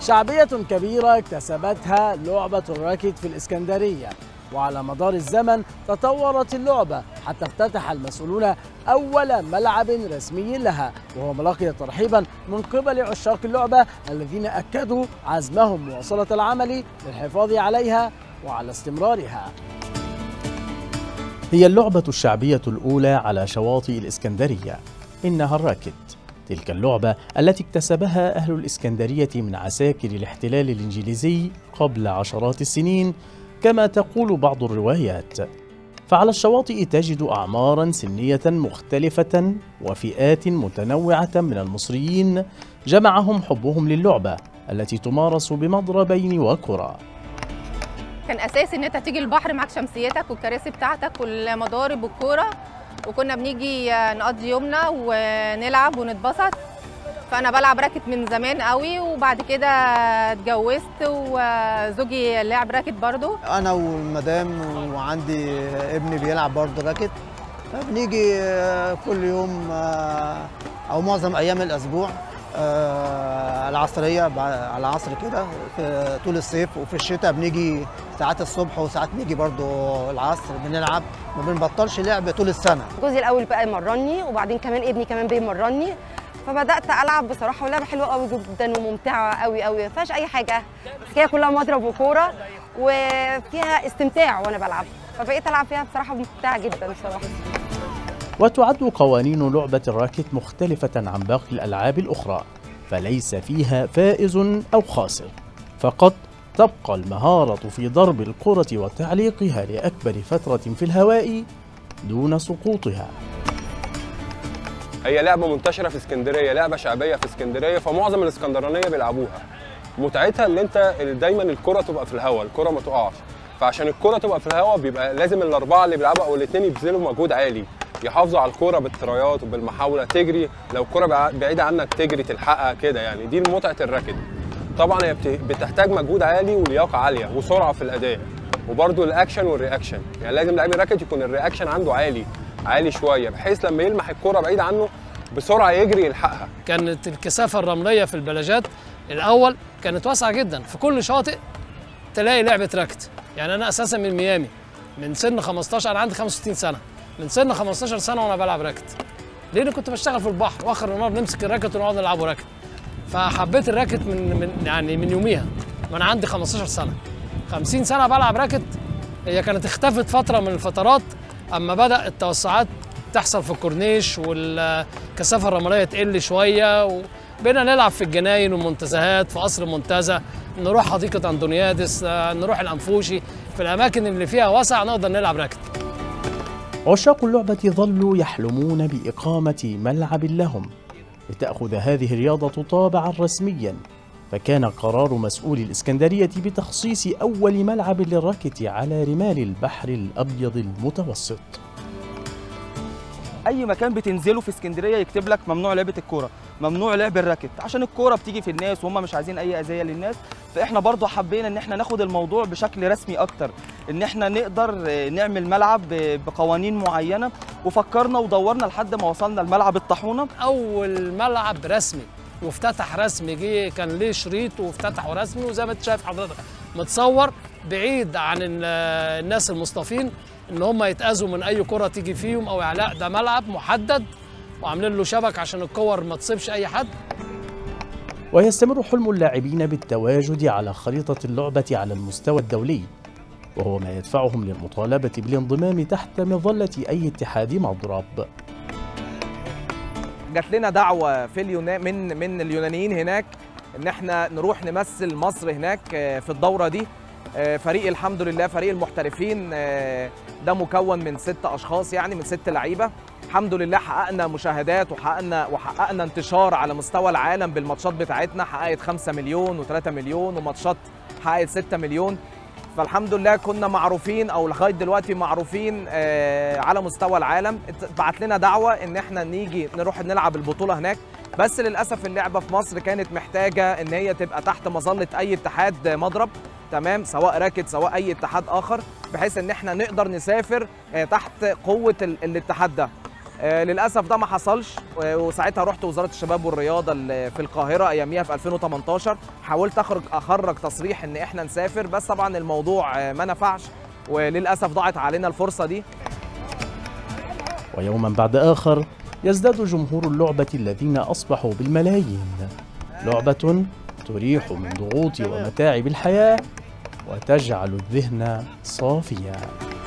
شعبية كبيرة اكتسبتها لعبة الراكت في الإسكندرية وعلى مدار الزمن تطورت اللعبة حتى افتتح المسؤولون أول ملعب رسمي لها وهو ملاقي ترحيبا من قبل عشاق اللعبة الذين أكدوا عزمهم مواصلة العمل للحفاظ عليها وعلى استمرارها هي اللعبة الشعبية الأولى على شواطئ الإسكندرية إنها الراكت تلك اللعبة التي اكتسبها أهل الإسكندرية من عساكر الاحتلال الإنجليزي قبل عشرات السنين كما تقول بعض الروايات فعلى الشواطئ تجد أعمارا سنية مختلفة وفئات متنوعة من المصريين جمعهم حبهم للعبة التي تمارس بمضربين وكرة كان اساسي ان انت تيجي البحر معاك شمسيتك والكراسي بتاعتك والمضارب والكوره وكنا بنيجي نقضي يومنا ونلعب ونتبسط فانا بلعب راكت من زمان قوي وبعد كده اتجوزت وزوجي لعب راكت برضو انا والمدام وعندي ابني بيلعب برضه راكت فبنيجي كل يوم او معظم ايام الاسبوع العصريه على العصر كده في طول الصيف وفي الشتاء بنيجي ساعات الصبح وساعات نيجي برضو العصر بنلعب ما بنبطلش لعب طول السنه جوزي الاول بقى يمرني وبعدين كمان ابني كمان بيمرني فبدات العب بصراحه ولعبه حلوه قوي جدا وممتعه قوي قوي ما فيهاش اي حاجه بس هي كلها مضرب وكوره وفيها استمتاع وانا بلعب فبقيت العب فيها بصراحه ممتعه جدا بصراحه وتعد قوانين لعبة الراكت مختلفة عن باقي الألعاب الأخرى فليس فيها فائز أو خاسر فقط تبقى المهارة في ضرب الكرة وتعليقها لأكبر فترة في الهواء دون سقوطها هي لعبة منتشرة في اسكندرية لعبة شعبية في اسكندرية فمعظم الاسكندرانية بيلعبوها متعتها ان انت دايما الكرة تبقى في الهواء الكرة ما تقعش فعشان الكرة تبقى في الهواء بيبقى لازم الأربعة اللي بيلعبوا أو الاثنين يبذلوا مجهود عالي يحافظوا على الكرة بالترايات وبالمحاولة تجري لو الكرة بعيدة عنك تجري تلحقها كده يعني دي متعة الراكت طبعا هي بتحتاج مجهود عالي ولياقة عالية وسرعة في الأداء وبرده الأكشن والرياكشن يعني لازم لاعب الراكت يكون الرياكشن عنده عالي عالي شوية بحيث لما يلمح الكرة بعيدة عنه بسرعة يجري يلحقها كانت الكثافة الرملية في البلاجات الأول كانت واسعة جدا في كل شاطئ تلاقي لعبة راكت يعني أنا أساسا من ميامي من سن 15 أنا عندي 65 سنة من سن 15 سنه وانا بلعب راكت لان كنت بشتغل في البحر واخر النهار بنمسك الراكت ونقعد نلعبه راكت فحبيت الراكت من من يعني من يوميها وانا عندي 15 سنه 50 سنه بلعب راكت هي كانت اختفت فتره من الفترات اما بدا التوسعات تحصل في الكورنيش والكثافه الرمليه تقل شويه وبقينا نلعب في الجناين والمنتزهات في قصر المنتزه نروح حديقه اندونيادس نروح الانفوشي في الاماكن اللي فيها وسع نقدر نلعب راكت عشاق اللعبة ظلوا يحلمون بإقامة ملعب لهم لتأخذ هذه الرياضة طابعا رسميا فكان قرار مسؤول الإسكندرية بتخصيص أول ملعب للراكت على رمال البحر الأبيض المتوسط اي مكان بتنزله في اسكندريه يكتب لك ممنوع لعبه الكوره ممنوع لعب الراكت عشان الكوره بتيجي في الناس وهم مش عايزين اي اذيه للناس فاحنا برضو حبينا ان احنا ناخد الموضوع بشكل رسمي اكتر ان احنا نقدر نعمل ملعب بقوانين معينه وفكرنا ودورنا لحد ما وصلنا لملعب الطاحونه اول ملعب رسمي وافتتح رسمي جه كان ليه شريط وافتتحه رسمي وزي ما انت شايف حضرتك متصور بعيد عن الناس المصطفين ان هم يتاذوا من اي كره تيجي فيهم او لا ده ملعب محدد وعاملين له شبك عشان الكور ما تصيبش اي حد ويستمر حلم اللاعبين بالتواجد على خريطة اللعبة على المستوى الدولي وهو ما يدفعهم للمطالبة بالانضمام تحت مظلة أي اتحاد مضرب جات لنا دعوة في اليونان من من اليونانيين هناك ان احنا نروح نمثل مصر هناك في الدورة دي فريق الحمد لله فريق المحترفين ده مكون من ست اشخاص يعني من ست لعيبه الحمد لله حققنا مشاهدات وحققنا وحققنا انتشار على مستوى العالم بالماتشات بتاعتنا حققت 5 مليون و3 مليون وماتشات حققت 6 مليون فالحمد لله كنا معروفين او لغايه دلوقتي معروفين على مستوى العالم بعت لنا دعوه ان احنا نيجي نروح نلعب البطوله هناك بس للاسف اللعبه في مصر كانت محتاجه ان هي تبقى تحت مظله اي اتحاد مضرب تمام سواء راكت سواء اي اتحاد اخر بحيث ان احنا نقدر نسافر تحت قوه الاتحاد ده آه، للاسف ده ما حصلش و- وساعتها رحت وزاره الشباب والرياضه ال- في القاهره اياميها في 2018 حاولت اخرج اخرج تصريح ان احنا نسافر بس طبعا الموضوع آه، ما نفعش وللاسف ضاعت علينا الفرصه دي ويوما بعد آخر يزداد جمهور اللعبة الذين أصبحوا بالملايين لعبة تريح من ضغوط ومتاعب الحياة وتجعل الذهن صافيا